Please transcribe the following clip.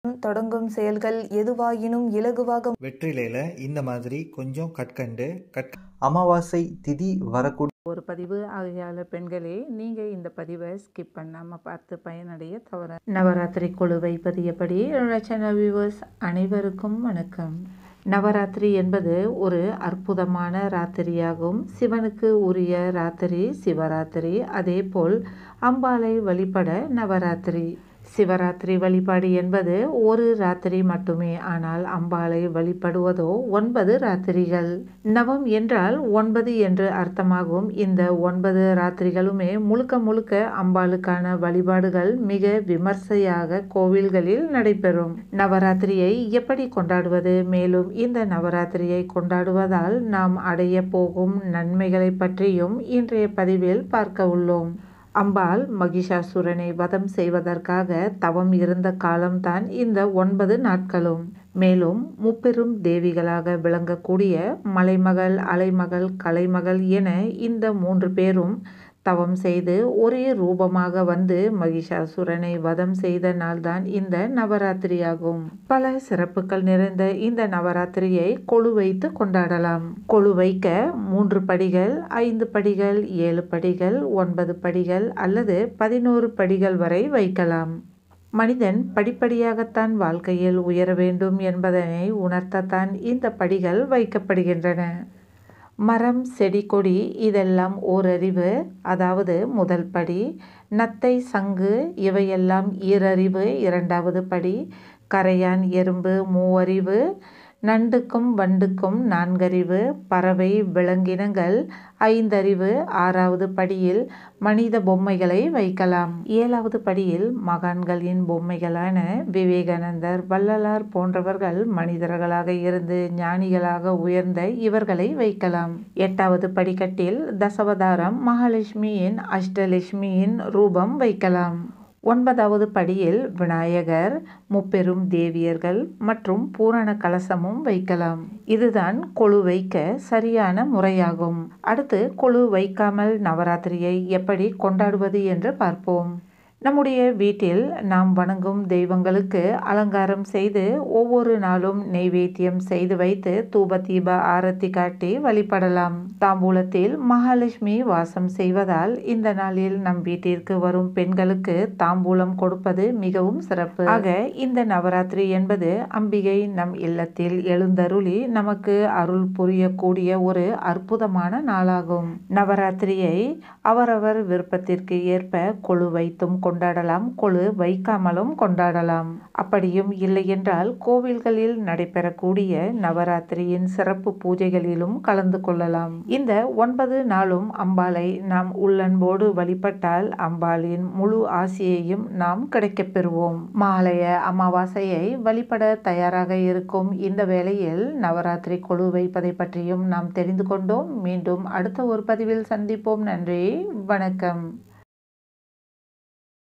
தொடங்கும் செயல்கள் எதுவாயினும் இலகுவாக வெற்றிலையில் இந்த மாதிரி கொஞ்சம் கற்கண்டு கற் அமாவாசை திதி வரக்கூடிய ஒரு பதிவு ஆகையால பெண்களே நீங்கள் இந்த பதிவை ஸ்கிப் பண்ணாமல் பார்த்து பயனடைய தவற நவராத்திரி குழு வைப்பது எப்படி ரச்சனா வியூவர்ஸ் அனைவருக்கும் வணக்கம் நவராத்திரி என்பது ஒரு அற்புதமான ராத்திரியாகும் சிவனுக்கு உரிய ராத்திரி சிவராத்திரி அதேபோல் அம்பாளை வழிபட நவராத்திரி சிவராத்திரி வழிபாடு என்பது ஒரு ராத்திரி மட்டுமே ஆனால் அம்பாளை வழிபடுவதோ ஒன்பது ராத்திரிகள் நவம் என்றால் ஒன்பது என்று அர்த்தமாகும் இந்த ஒன்பது ராத்திரிகளுமே முழுக்க முழுக்க அம்பாளுக்கான வழிபாடுகள் மிக விமர்சையாக கோவில்களில் நடைபெறும் நவராத்திரியை எப்படி கொண்டாடுவது மேலும் இந்த நவராத்திரியை கொண்டாடுவதால் நாம் அடைய போகும் நன்மைகளை பற்றியும் இன்றைய பதிவில் பார்க்க உள்ளோம் அம்பாள் மகிஷாசுரனை வதம் செய்வதற்காக தவம் இருந்த காலம்தான் இந்த ஒன்பது நாட்களும் மேலும் முப்பெரும் தேவிகளாக விளங்கக்கூடிய மலைமகள் அலைமகள் கலைமகள் என இந்த மூன்று பேரும் தவம் செய்து ஒரே ரூபமாக வந்து மகிஷாசுரனை வதம் செய்த நாள்தான் இந்த நவராத்திரியாகும் பல சிறப்புகள் நிறைந்த இந்த நவராத்திரியை கொழு வைத்து கொண்டாடலாம் கொழு வைக்க மூன்று படிகள் ஐந்து படிகள் ஏழு படிகள் ஒன்பது படிகள் அல்லது பதினோரு படிகள் வரை வைக்கலாம் மனிதன் படிப்படியாகத்தான் வாழ்க்கையில் உயர வேண்டும் என்பதனை உணர்த்தத்தான் இந்த படிகள் வைக்கப்படுகின்றன மரம் செடி கொடி இதெல்லாம் ஓரறிவு அதாவது முதல் படி நத்தை சங்கு இவையெல்லாம் ஈரறிவு இரண்டாவது படி கரையான் எறும்பு மூவறிவு நண்டுக்கும் வண்டுக்கும் நான்கறிவு பறவை விலங்கினங்கள் ஐந்தறிவு ஆறாவது படியில் மனித பொம்மைகளை வைக்கலாம் ஏழாவது படியில் மகான்களின் பொம்மைகளான விவேகானந்தர் வள்ளலார் போன்றவர்கள் மனிதர்களாக இருந்து ஞானிகளாக உயர்ந்த இவர்களை வைக்கலாம் எட்டாவது படிக்கட்டில் தசவதாரம் மகாலட்சுமியின் அஷ்டலட்சுமியின் ரூபம் வைக்கலாம் ஒன்பதாவது படியில் விநாயகர் முப்பெரும் தேவியர்கள் மற்றும் பூரண கலசமும் வைக்கலாம் இதுதான் கொழு வைக்க சரியான முறையாகும் அடுத்து கொழு வைக்காமல் நவராத்திரியை எப்படி கொண்டாடுவது என்று பார்ப்போம் நம்முடைய வீட்டில் நாம் வணங்கும் தெய்வங்களுக்கு அலங்காரம் செய்து ஒவ்வொரு நாளும் நெய்வேத்தியம் செய்து வைத்து தூப தீப ஆரத்தி காட்டி வழிபடலாம் தாம்பூலத்தில் மகாலட்சுமி வாசம் செய்வதால் இந்த நாளில் நம் வீட்டிற்கு வரும் பெண்களுக்கு தாம்பூலம் கொடுப்பது மிகவும் சிறப்பு ஆக இந்த நவராத்திரி என்பது அம்பிகை நம் இல்லத்தில் எழுந்தருளி நமக்கு அருள் புரியக்கூடிய ஒரு அற்புதமான நாளாகும் நவராத்திரியை அவரவர் விருப்பத்திற்கு ஏற்ப கொழு வைத்தும் கொண்டாடலாம் கொழு வைக்காமலும் கொண்டாடலாம் அப்படியும் இல்லை என்றால் கோவில்களில் நடைபெறக்கூடிய நவராத்திரியின் சிறப்பு பூஜைகளிலும் கலந்து கொள்ளலாம் இந்த ஒன்பது நாளும் அம்பாளை நாம் உள்ளன்போடு வழிபட்டால் அம்பாளின் முழு ஆசியையும் நாம் கிடைக்கப் பெறுவோம் மாலைய அமாவாசையை வழிபட தயாராக இருக்கும் இந்த வேளையில் நவராத்திரி கொழு வைப்பதை பற்றியும் நாம் தெரிந்து கொண்டோம் மீண்டும் அடுத்த ஒரு பதிவில் சந்திப்போம் நன்றி வணக்கம்